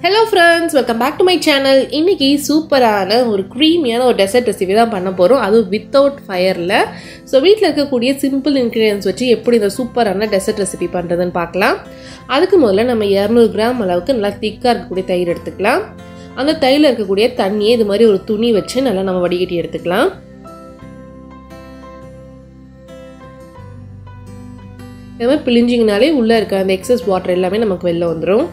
hello friends welcome back to my channel இன்னைக்கு சூப்பரான ஒரு க்ரீமியான ஒரு டெசர்ட் ரெசிபி தான் பண்ண போகிறோம் அதுவும் வித்தவுட் ஃபயரில் ஸோ வீட்டில் இருக்கக்கூடிய சிம்பிள் இன்க்ரீடியன்ஸ் வச்சு எப்படி இந்த சூப்பரான டெசர்ட் ரெசிபி பண்ணுறதுன்னு பார்க்கலாம் அதுக்கு முதல்ல நம்ம இரநூறு கிராம் அளவுக்கு நல்லா திக்காக இருக்கக்கூடிய தயிர் எடுத்துக்கலாம் அந்த தயிரில் இருக்கக்கூடிய தண்ணியை இது மாதிரி ஒரு துணி வச்சு நல்லா நம்ம வடிகட்டி எடுத்துக்கலாம் இது மாதிரி பிழிஞ்சிங்கனாலே உள்ளே இருக்க அந்த எக்ஸஸ் வாட்டர் எல்லாமே நமக்கு வெளில வந்துடும்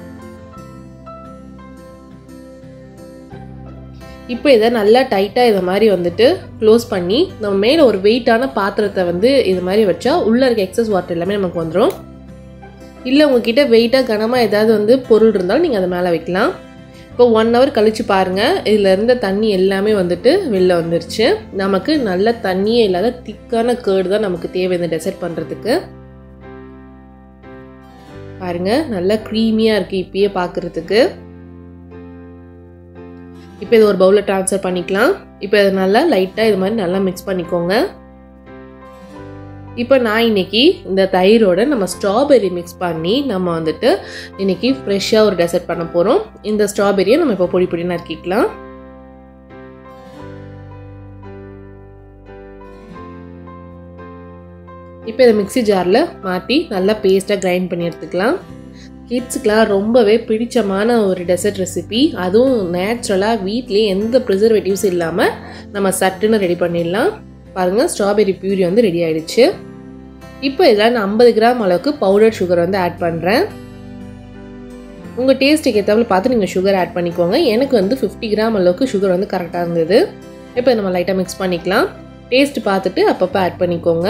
இப்போ இதை நல்லா டைட்டாக இதை மாதிரி வந்துட்டு க்ளோஸ் பண்ணி நம்ம மேலே ஒரு வெயிட்டான பாத்திரத்தை வந்து இது மாதிரி வச்சா உள்ளே இருக்க எக்ஸஸ் வாட்டர் எல்லாமே நமக்கு வந்துடும் இல்லை உங்ககிட்ட வெயிட்டாக கனமாக ஏதாவது வந்து பொருள் இருந்தாலும் நீங்கள் அதை மேலே வைக்கலாம் இப்போ ஒன் ஹவர் கழித்து பாருங்கள் இதில் இருந்த தண்ணி எல்லாமே வந்துட்டு வெளில வந்துருச்சு நமக்கு நல்ல தண்ணியே இல்லாத திக்கான கேர்டு தான் நமக்கு தேவை இந்த டெசர்ட் பண்ணுறதுக்கு பாருங்கள் நல்லா க்ரீமியாக இருக்குது இப்பயே பார்க்குறதுக்கு இப்போ இது ஒரு பவுலில் ட்ரான்ஸ்ஃபர் பண்ணிக்கலாம் இப்போ இது நல்லா லைட்டாக இது மாதிரி நல்லா மிக்ஸ் பண்ணிக்கோங்க இப்போ நான் இன்னைக்கு இந்த தயிரோட நம்ம ஸ்ட்ராபெரி மிக்ஸ் பண்ணி நம்ம வந்துட்டு இன்னைக்கு ஃப்ரெஷ்ஷாக ஒரு டெசர்ட் பண்ண போகிறோம் இந்த ஸ்ட்ராபெரியை நம்ம இப்போ பொடி பொடி நறுக்கிக்கலாம் இப்போ இதை மிக்சி ஜாரில் மாற்றி நல்லா பேஸ்ட்டாக கிரைண்ட் பண்ணி எடுத்துக்கலாம் கிட்ஸுக்கெலாம் ரொம்பவே பிடிச்சமான ஒரு டெசர்ட் ரெசிபி அதுவும் நேச்சுரலாக வீட்லேயே எந்த ப்ரிசர்வேட்டிவ்ஸ் இல்லாமல் நம்ம சட்டுன்னு ரெடி பண்ணிடலாம் பாருங்கள் ஸ்ட்ராபெரி பியூரி வந்து ரெடி ஆயிடுச்சு இப்போ இதில் நான் ஐம்பது கிராம் அளவுக்கு பவுடர் சுகர் வந்து ஆட் பண்ணுறேன் உங்கள் டேஸ்ட்டுக்கு ஏற்றாமல் பார்த்து நீங்கள் சுகர் ஆட் பண்ணிக்கோங்க எனக்கு வந்து ஃபிஃப்டி கிராம் அளவுக்கு சுகர் வந்து கரெக்டாக இருந்தது இப்போ நம்ம லைட்டாக மிக்ஸ் பண்ணிக்கலாம் டேஸ்ட் பார்த்துட்டு அப்பப்போ ஆட் பண்ணிக்கோங்க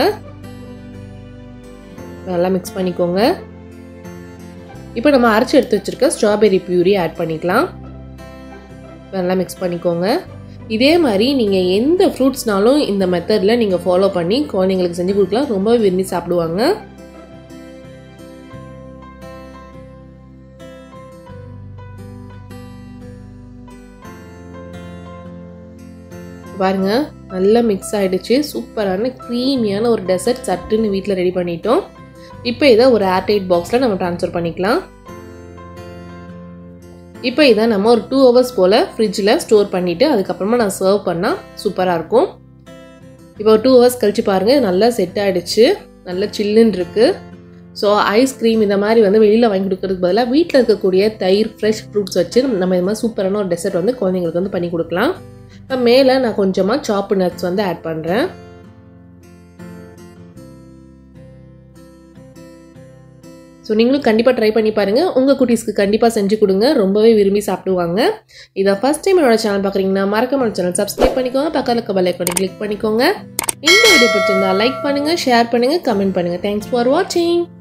நல்லா மிக்ஸ் பண்ணிக்கோங்க இப்போ நம்ம அரைச்சி எடுத்து வச்சுருக்க ஸ்ட்ராபெரி பியூரி ஆட் பண்ணிக்கலாம் நல்லா மிக்ஸ் பண்ணிக்கோங்க இதே மாதிரி நீங்கள் எந்த ஃப்ரூட்ஸ்னாலும் இந்த மெத்தடில் நீங்கள் ஃபாலோ பண்ணி குழந்தைங்களுக்கு செஞ்சு கொடுக்கலாம் ரொம்பவே விரும்பி சாப்பிடுவாங்க பாருங்க நல்லா மிக்ஸ் ஆகிடுச்சு சூப்பரான க்ரீமியான ஒரு டெசர்ட் சட்டுன்னு வீட்டில் ரெடி பண்ணிட்டோம் இப்போ இதை ஒரு ஏர்டைட் பாக்ஸில் நம்ம ட்ரான்ஸ்ஃபர் பண்ணிக்கலாம் இப்போ இதை நம்ம ஒரு டூ ஹவர்ஸ் போல் ஃப்ரிட்ஜில் ஸ்டோர் பண்ணிவிட்டு அதுக்கப்புறமா நான் சர்வ் பண்ணால் சூப்பராக இருக்கும் இப்போ டூ ஹவர்ஸ் கழித்து பாருங்கள் நல்லா செட் ஆகிடுச்சு நல்லா சில்லுன்னு இருக்குது ஸோ ஐஸ்கிரீம் இந்த மாதிரி வந்து வெளியில் வாங்கி கொடுக்கறதுக்கு பதிலாக வீட்டில் இருக்கக்கூடிய தயிர் ஃப்ரெஷ் ஃப்ரூட்ஸ் வச்சு நம்ம இது மாதிரி சூப்பரான ஒரு டெசர்ட் வந்து குழந்தைங்களுக்கு வந்து பண்ணி கொடுக்கலாம் இப்போ மேலே நான் கொஞ்சமாக சாப்பு நட்ஸ் வந்து ஆட் பண்ணுறேன் ஸோ நீங்களும் கண்டிப்பாக ட்ரை பண்ணி பாருங்கள் உங்கள் குட்டீஸ்க்கு கண்டிப்பாக செஞ்சு கொடுங்க ரொம்பவே விரும்பி சாப்பிடுவாங்க இதை ஃபஸ்ட் டைம் என்னோட சேனல் பார்க்குறீங்கன்னா மறக்காம சேனல் சப்ஸ்கிரைப் பண்ணிக்கோங்க பக்கத்தில் இருக்க பெல் ஐக்கானை கிளிக் பண்ணிக்கோங்க இந்த வீடியோ பிடிச்சிருந்தா லைக் பண்ணுங்கள் ஷேர் பண்ணுங்கள் கமெண்ட் பண்ணுங்கள் தேங்க்ஸ் ஃபார் வாட்சிங்